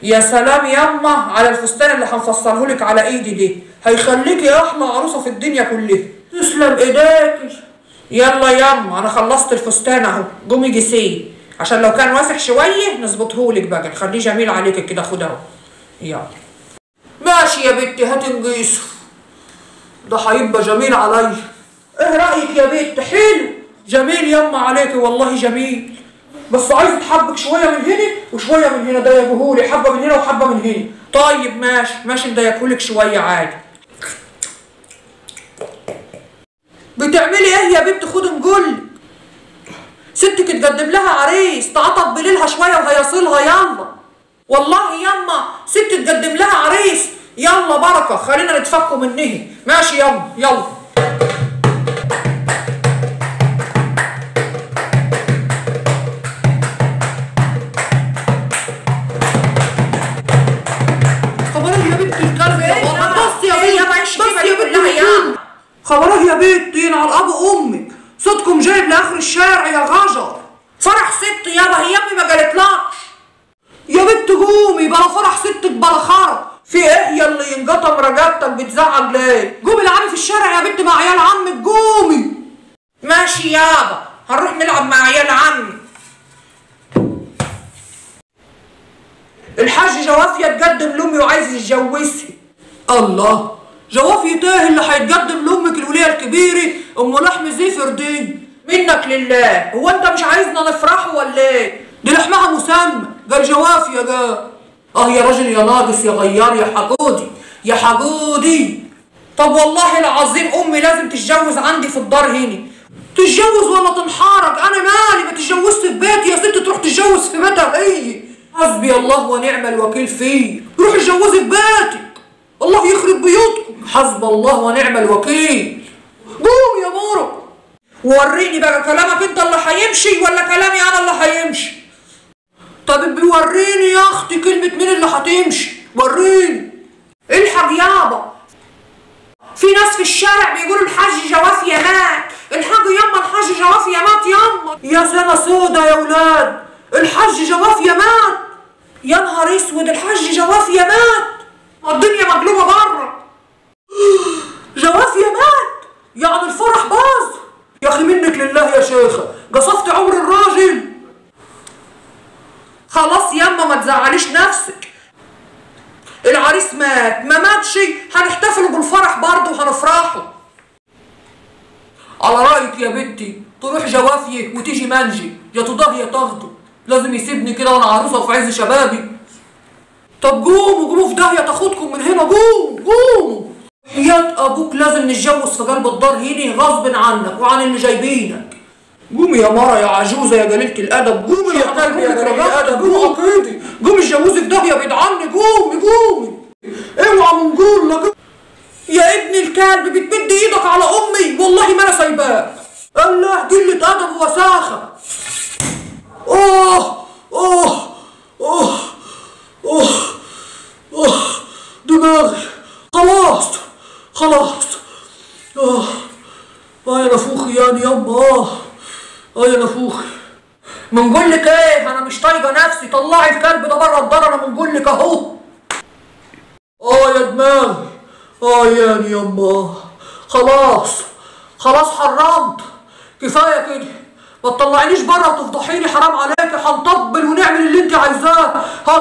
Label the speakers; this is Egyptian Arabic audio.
Speaker 1: يا سلام ياما على الفستان اللي هنفصله لك على ايدي دي هيخليكي احلى عروسه في الدنيا كلها تسلم ايديكي يلا ياما انا خلصت الفستان اهو قومي جسيه عشان لو كان واسع شويه نظبطهولك بقى نخليه جميل عليك كده خد اهو يلا ماشي يا بنتي هتنقيسه ده هيبقى جميل عليا ايه رايك يا بنت حلو جميل ياما عليكي والله جميل بس عايز تحبك شويه من هنا وشويه من هنا ضيقهولي حبه من هنا وحبه من هنا طيب ماشي ماشي نضيقهولك شويه عادي بتعملي ايه يا بنت خد نقول ستك تقدم لها عريس تعطب بليلها شويه وهيصلها يلا والله يما ست تقدم لها عريس يلا بركه خلينا نتفكوا منه ماشي يلا يلا خبره يا بنت الكلب
Speaker 2: إيه؟
Speaker 1: والله بص يا
Speaker 2: إيه
Speaker 1: بنت
Speaker 2: يا معيش
Speaker 1: بص
Speaker 2: كده
Speaker 1: يا
Speaker 2: دي
Speaker 1: بنت
Speaker 2: كلها يا
Speaker 1: الكلب. خبره يا بنت ينعل ابو امك صوتكم جايب لاخر الشارع يا غجر فرح ست يابا هي امي ما قالتلكش يا بنت قومي بلا فرح ستك بلا خرا في ايه يا اللي ينقطم رقبتك بتزعج ليه قومي العبي في الشارع يا بنت مع عيال عمك قومي ماشي يابا هنروح نلعب مع عيال عمي الحاج جوافية تقدم لأمي وعايز يتجوزها الله جوافية ايه اللي هيتقدم لأمك الولية الكبيرة أم لحم زفر دي منك لله هو أنت مش عايزنا نفرحه ولا ايه؟ دي لحمها مسمى قال جوافية قال اه يا راجل يا ناقص يا غيار يا حقودي يا حقودي طب والله العظيم أمي لازم تتجوز عندي في الدار هنا تتجوز ولا تنحرج انا مالي ما تتجوزش في بيتي يا ست تروح تتجوز في بيتها هي حسبي الله ونعم الوكيل فيه روح اتجوزي في بيتك الله يخرب بيوتكم حسب الله ونعم الوكيل قوم يا مورو وريني بقى كلامك انت اللي هيمشي ولا كلامي انا اللي هيمشي طب بيوريني يا اختي كلمة مين اللي هتمشي وريني الحق يابا في ناس في الشارع بيقولوا الحاج جوافية مات الحاج يما الحاج جوافية مات يما يا سنة سودا يا ولاد الحاج جوافية مات يا نهار اسود الحاج جوافية مات الدنيا مقلوبة بره جوافية مات يعني الفرح باظ يا اخي منك لله يا شيخة قصفت عمر الراجل خلاص يما ما تزعليش نفسك العريس مات ما ماتش هنحتفلوا بالفرح برضه وهنفرحوا على رأيك يا بنتي تروح جوافية وتيجي منجي يا تضاه يا تاخده لازم يسيبني كده وانا عروسة وفي عز شبابي طب قوموا قوموا في داهية تاخدكم من هنا قوموا قوموا حياة ابوك لازم نتجوز في قلب الدار هنا غصب عنك وعن اللي جايبينك قومي يا مرة يا عجوزة يا جليلة الأدب قومي يا قلبي يا جليلة الأدب قومي عقيدي قومي اتجوزي في داهية بعيد عني قومي قومي اوعى من نقول لك يا ابن الكلب بتمد ايدك على امي والله ما انا سايباك الله قلة ادب ووساخة اوه اوه اوه اوه اوه دماغي خلاص خلاص اه اه يا نفوخي يعني يما اه اه يا نفوخي بنقول لك ايه انا مش طايقه نفسي طلعي الكلب ده بره الدار انا بنقول لك اهو اه يا دماغي اه يعني يما خلاص خلاص حرمت كفايه كده ما تطلعينيش بره وتفضحيني حرام عليكي هنطبل ونعمل اللي انت عايزاه